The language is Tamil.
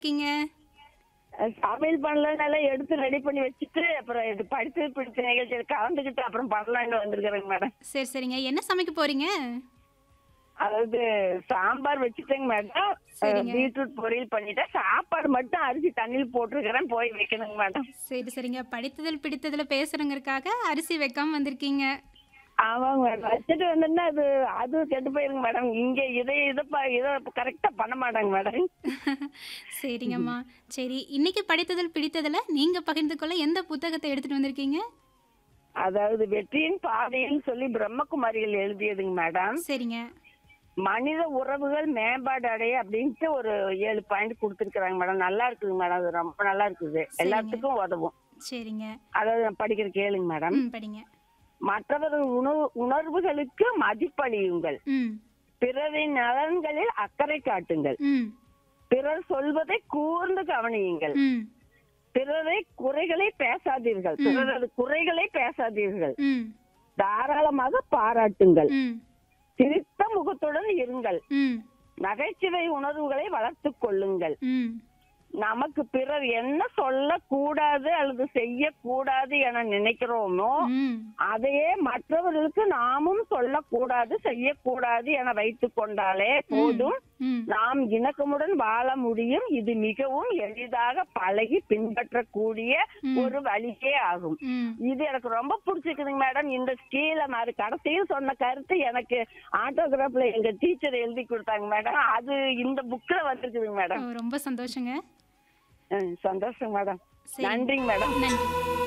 இருக்கீங்க அஹ் சமையல் பண்ணலனால எடுத்து ரெடி பண்ணி வச்சுட்டு அப்புறம் இது படித்து பிடிச்ச நிகழ்ச்சியில் கலந்துக்கிட்டு அப்புறம் பண்ணலான்னு வந்திருக்கிறேங்க மேடம் சரி சரிங்க என்ன சமைக்க போறீங்க அதாவது சாம்பார் வச்சுட்டேங்க மேடம் சரிங்க. பீட்ரூட் பொரியல் பண்ணிட்டேன் சாப்பாடு மட்டும் அரிசி தண்ணியில் போட்டிருக்கிறேன் போய் வைக்கணுங்க மேடம் சரி சரிங்க படித்ததில் பிடித்ததுல பேசுறங்கிறதுக்காக அரிசி வைக்காம வந்திருக்கீங்க ஆமாங்க மேடம் வச்சுட்டு வந்தோம்னா அது அது கெட்டு போயிருங்க மேடம் இங்க இதை இதை ப- இதை கரெக்டா பண்ண மாட்டாங்க மேடம் சரிங்கம்மா சரி இன்னைக்கு படித்ததில் பிடித்ததுல நீங்க பகிர்ந்து கொள்ள எந்த புத்தகத்தை எடுத்துட்டு வந்திருக்கீங்க அதாவது வெற்றியின் பாதைன்னு சொல்லி பிரம்மகுமாரிகள் எழுதியதுங்க மேடம் சரிங்க மனித உறவுகள் மேம்பாடு அடைய அப்படின்ட்டு ஒரு ஏழு பாயிண்ட் கொடுத்துருக்காங்க மேடம் நல்லா இருக்குங்க மேடம் அது ரொம்ப நல்லா இருக்குது எல்லாத்துக்கும் உதவும் சரிங்க அதாவது நான் படிக்கிற கேளுங்க மேடம் ம் படிங்க மற்றவர்கள் உணவு உணர்வுகளுக்கு மதிப்பளியுங்கள் ம் பிறரின் நலன்களில் அக்கறை காட்டுங்கள் ம் பிறர் சொல்வதை கூர்ந்து கவனியுங்கள் ம் பிறரை குறைகளை பேசாதீர்கள் பிறரது குறைகளை பேசாதீர்கள் ம் தாராளமாக பாராட்டுங்கள் ம் சிரித்த முகத்துடன் இருங்கள் ம் நகைச்சுவை உணர்வுகளை வளர்த்துக் கொள்ளுங்கள் ம் நமக்கு பிறர் என்ன சொல்லக்கூடாது அல்லது செய்யக்கூடாது என நினைக்கிறோமோ ம் அதையே மற்றவர்களுக்கு நாமும் சொல்லக்கூடாது செய்யக்கூடாது என வைத்துக் கொண்டாலே போதும் ம் நாம் இணக்கமுடன் வாழ முடியும் இது மிகவும் எளிதாக பழகி பின்பற்றக்கூடிய ஒரு வழியே ஆகும் ம் இது எனக்கு ரொம்ப பிடிச்சிருக்குதுங்க மேடம் இந்த ஸ்கீல மாதிரி கடைசியில் சொன்ன கருத்து எனக்கு ஆட்டோகிராஃப்ல எங்க டீச்சர் எழுதி கொடுத்தாங்க மேடம் அது இந்த புக்ல வந்திருக்குதுங்க மேடம் ஓ, ரொம்ப சந்தோஷங்க ம், சந்தோஷம் மேடம் சரி. நன்றிங்க மேடம் நன்றி